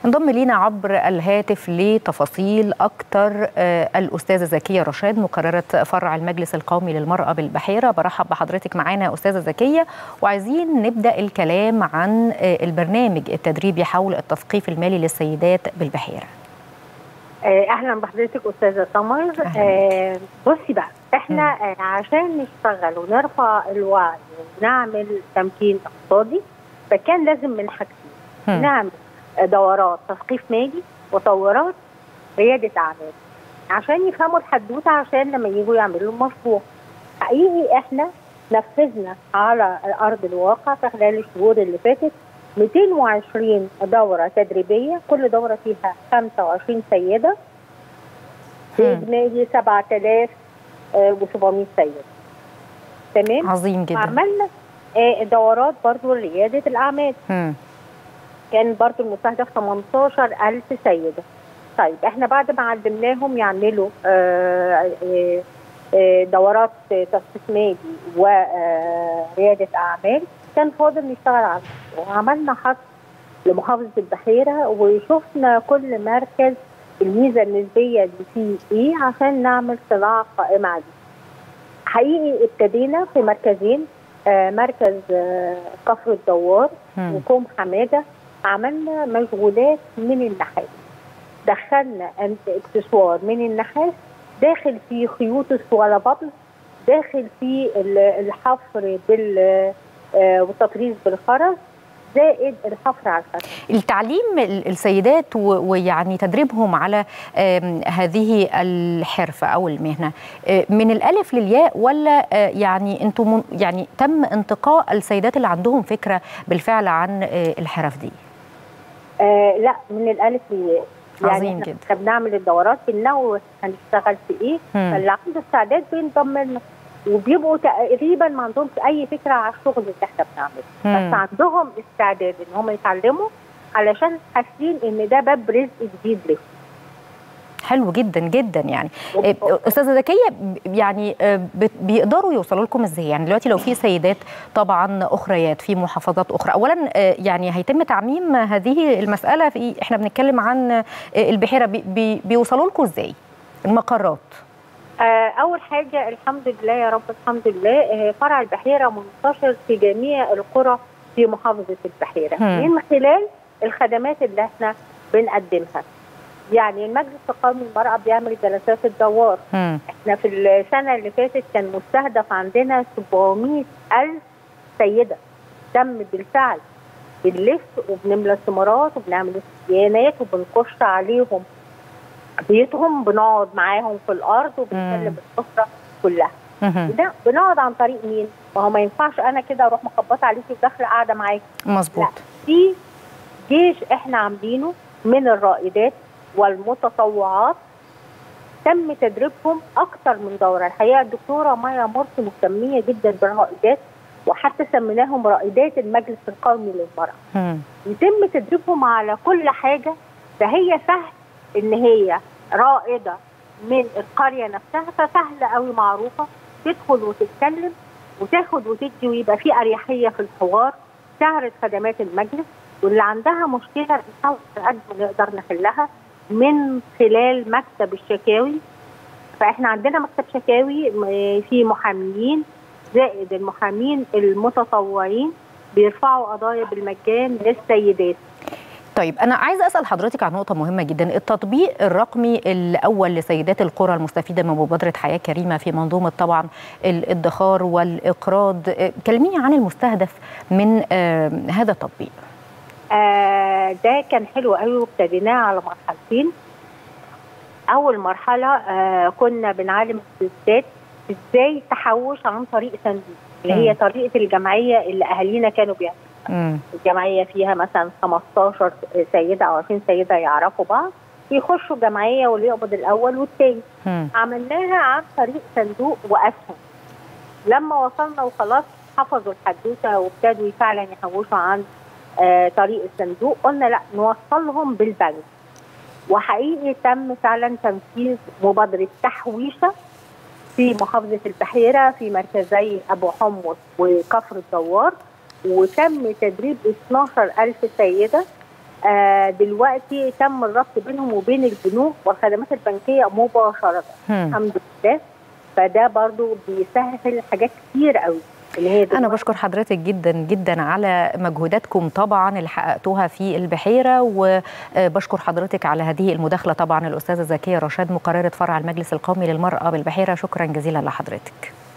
انضم لينا عبر الهاتف لتفاصيل أكثر الأستاذة زكية رشاد مقررة فرع المجلس القومي للمرأة بالبحيرة برحب بحضرتك معانا أستاذة زكية وعايزين نبدأ الكلام عن البرنامج التدريبي حول التثقيف المالي للسيدات بالبحيرة اهلا بحضرتك استاذه سمر آه بصي بقى احنا آه عشان نشتغل ونرفع الوعي ونعمل تمكين اقتصادي فكان لازم من حاجتين نعمل دورات تثقيف مالي ودورات رياده اعمال عشان يفهموا الحدوته عشان لما يجوا يعملوا المشروع حقيقي احنا نفذنا على ارض الواقع في خلال الشهور اللي فاتت 220 دورة تدريبية كل دورة فيها 25 سيدة بإجمالي 7700 سيدة تمام عظيم جدا عملنا دورات برضو لريادة الأعمال مم. كان برضو المستهدف 18000 سيدة طيب احنا بعد ما علمناهم يعملوا دورات تخصيص مالي وريادة أعمال كان فاضل نشتغل على وعملنا حصر لمحافظه البحيره وشفنا كل مركز الميزه النسبيه اللي فيه ايه عشان نعمل صناعه قائمه عليه. حقيقي ابتدينا في مركزين آه مركز آه كفر الدوار وكوم حماده عملنا مشغولات من النحاس. دخلنا اكسسوار من النحاس داخل فيه خيوط السوالبابل داخل فيه الحفر بال آه والتطريز بالخرز زائد الحفر على الخرز التعليم السيدات ويعني تدريبهم على هذه الحرفه او المهنه من الالف للياء ولا يعني انتم يعني تم انتقاء السيدات اللي عندهم فكره بالفعل عن الحرف دي؟ آه لا من الالف للياء يعني عظيم جدا احنا بنعمل الدورات بننوه هنشتغل في ايه فاللي عنده استعداد بينضم لنا وبيبقوا تقريبا ما عندهمش اي فكره على الشغل اللي احنا بنعمله بس عندهم استعداد ان هم يتعلموا علشان حاسين ان ده باب رزق جديد لهم حلو جدا جدا يعني استاذه زكيه يعني بيقدروا يوصلوا لكم ازاي يعني دلوقتي لو في سيدات طبعا اخريات في محافظات اخرى اولا يعني هيتم تعميم هذه المساله في احنا بنتكلم عن البحيره بي بيوصلوا لكم ازاي المقرات اول حاجه الحمد لله يا رب الحمد لله فرع البحيره منتشر في جميع القرى في محافظه البحيره هم. من خلال الخدمات اللي احنا بنقدمها يعني المجلس القومي للمراه بيعمل جلسات الدوار هم. احنا في السنه اللي فاتت كان مستهدف عندنا 700 الف سيده تم بالفعل بنلف وبنملى الثمرات وبنعمل استبيانات وبنخش عليهم بيتهم بنقعد معاهم في الارض وبنكلم الاسره كلها ده بنقعد عن طريق مين؟ ما هو ما ينفعش انا كده اروح مخبطه عليكي وداخله قاعده معاكي مظبوط في جيش احنا عاملينه من الرائدات والمتطوعات تم تدريبهم اكثر من دوره الحقيقه الدكتوره مايا مرسي مهتميه جدا بالرائدات وحتى سميناهم رائدات المجلس القومي للمراه يتم تدريبهم على كل حاجه فهي سهل ان هي رائده من القريه نفسها فسهله قوي معروفه تدخل وتتكلم وتاخد وتدي ويبقى في اريحيه في الحوار تعرض خدمات المجلس واللي عندها مشكله نحاول قد ما نقدر نحلها من خلال مكتب الشكاوي فاحنا عندنا مكتب شكاوي في محاميين زائد المحامين المتطوعين بيرفعوا قضايا بالمجان للسيدات طيب أنا عايزة أسأل حضرتك عن نقطة مهمة جدا التطبيق الرقمي الأول لسيدات القرى المستفيدة من مبادرة حياة كريمة في منظومة طبعا الادخار والإقراض كلميني عن المستهدف من آه هذا التطبيق آه ده كان حلو قوي وابتديناه على مرحلتين أول مرحلة آه كنا بنعلم الستات ازاي تحوش عن طريق صندوق اللي هي طريقة الجمعية اللي أهالينا كانوا بيعملوها الجمعيه فيها مثلا 15 سيده او 20 سيده يعرفوا بعض يخشوا جمعيه واللي يقبض الاول والثاني عملناها عن طريق صندوق واسهم لما وصلنا وخلاص حفظوا الحدوته وابتدوا فعلا يحوشوا عن آه طريق الصندوق قلنا لا نوصلهم بالبنك وحقيقي تم فعلا تنفيذ مبادره تحويشه في محافظه البحيره في مركزي ابو حمص وكفر الدوار وتم تدريب 12000 سيده آه دلوقتي تم الربط بينهم وبين البنوك والخدمات البنكيه مباشره هم. الحمد لله فده برضو بيسهل حاجات كتير قوي اللي هي أنا دلوقتي بشكر حضرتك جدا جدا على مجهوداتكم طبعا اللي حققتوها في البحيرة وبشكر حضرتك على هذه المداخلة طبعا الأستاذة زكية رشاد مقررة فرع المجلس القومي للمرأة بالبحيرة شكرا جزيلا لحضرتك